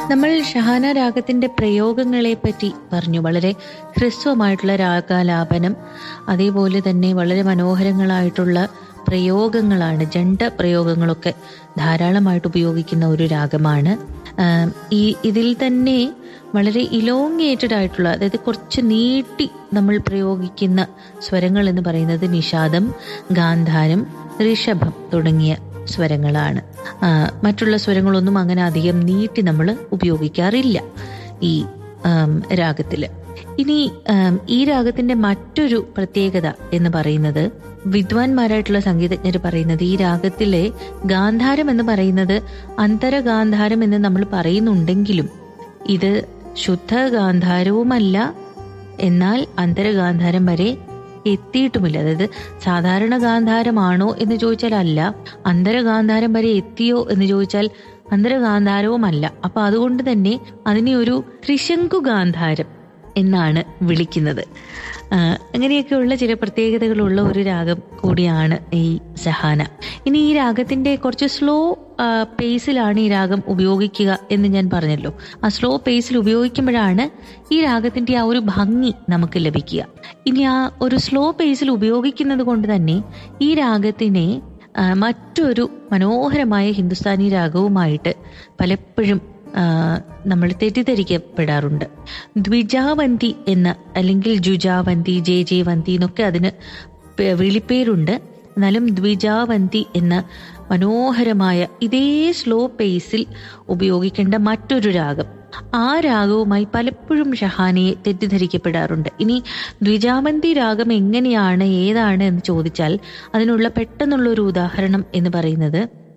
നമ്മൾ ഷഹാന രാഗത്തിന്റെ പ്രയോഗങ്ങളെ പറ്റി പറഞ്ഞു വളരെ ഹ്രസ്വമായിട്ടുള്ള രാഗാലാപനം അതേപോലെ തന്നെ വളരെ മനോഹരങ്ങളായിട്ടുള്ള പ്രയോഗങ്ങളാണ് ജണ്ട പ്രയോഗങ്ങളൊക്കെ ധാരാളമായിട്ട് ഉപയോഗിക്കുന്ന ഒരു രാഗമാണ് ആം, ഈ ഇതിൽ തന്നെ വളരെ ഇലോങ്ങേറ്റഡ് ആയിട്ടുള്ള അതായത് കുറച്ച് നീട്ടി നമ്മൾ പ്രയോഗിക്കുന്ന സ്വരങ്ങൾ എന്ന് പറയുന്നത് നിഷാദം ഗാന്ധാരം ഋഷഭം തുടങ്ങിയ സ്വരങ്ങളാണ് ആ, മറ്റുള്ള സ്വരങ്ങളൊന്നും അങ്ങനെ അധികം നീട്ടി നമ്മൾ ഉപയോഗിക്കാറില്ല ഈ ആം, രാഗത്തില് ഇനി ആം, ഈ രാഗത്തിന്റെ മറ്റൊരു പ്രത്യേകത എന്ന് പറയുന്നത് വിദ്വാൻമാരായിട്ടുള്ള സംഗീതജ്ഞർ പറയുന്നത് ഈ രാഗത്തിലെ ഗാന്ധാരം എന്ന് പറയുന്നത് അന്തരഗാന്ധാരം എന്ന് നമ്മൾ പറയുന്നുണ്ടെങ്കിലും ഇത് ശുദ്ധ ഗാന്ധാരവുമല്ല എന്നാൽ അന്തരഗാന്ധാരം വരെ എത്തിയിട്ടുമില്ല അതായത് സാധാരണ ഗാന്ധാരമാണോ എന്ന് ചോദിച്ചാൽ അല്ല അന്തരഗാന്ധാരം വരെ എത്തിയോ എന്ന് ചോദിച്ചാൽ അന്തരഗാന്ധാരവുമല്ല അപ്പൊ അതുകൊണ്ട് തന്നെ അതിനെ ഒരു ത്രിശങ്കു ഗാന്ധാരം എന്നാണ് വിളിക്കുന്നത് ആ, അങ്ങനെയൊക്കെയുള്ള ചില പ്രത്യേകതകളുള്ള ഒരു രാഗം കൂടിയാണ് ഈ സഹാന ഇനി ഈ രാഗത്തിന്റെ കുറച്ച് സ്ലോ പേസിലാണ് ഈ രാഗം ഉപയോഗിക്കുക എന്ന് ഞാൻ പറഞ്ഞല്ലോ ആ സ്ലോ പേസിൽ ഉപയോഗിക്കുമ്പോഴാണ് ഈ രാഗത്തിന്റെ ആ ഒരു ഭംഗി നമുക്ക് ലഭിക്കുക ഇനി ആ ഒരു സ്ലോ പേസിൽ ഉപയോഗിക്കുന്നത് കൊണ്ട് തന്നെ ഈ രാഗത്തിനെ ആ, മറ്റൊരു മനോഹരമായ ഹിന്ദുസ്ഥാനി രാഗവുമായിട്ട് പലപ്പോഴും ആ, നമ്മൾ തെറ്റിദ്ധരിക്കപ്പെടാറുണ്ട് ദ്വിജാവന്തി എന്ന അല്ലെങ്കിൽ ജുജാവന്തി ജെ ജെ വന്തി എന്നൊക്കെ അതിന് പേ- വിളിപ്പേരുണ്ട് എന്നാലും ദ്വിജാവന്തി എന്ന മനോഹരമായ ഇതേ സ്ലോ പേസിൽ ഉപയോഗിക്കേണ്ട മറ്റൊരു രാഗം ആ രാഗവുമായി പലപ്പോഴും ഷഹാനയെ തെറ്റിദ്ധരിക്കപ്പെടാറുണ്ട് ഇനി ദ്വിജാവന്തി രാഗം എങ്ങനെയാണ് ഏതാണ് എന്ന് ചോദിച്ചാൽ അതിനുള്ള പെട്ടെന്നുള്ള ഒരു ഉദാഹരണം എന്ന് പറയുന്നത്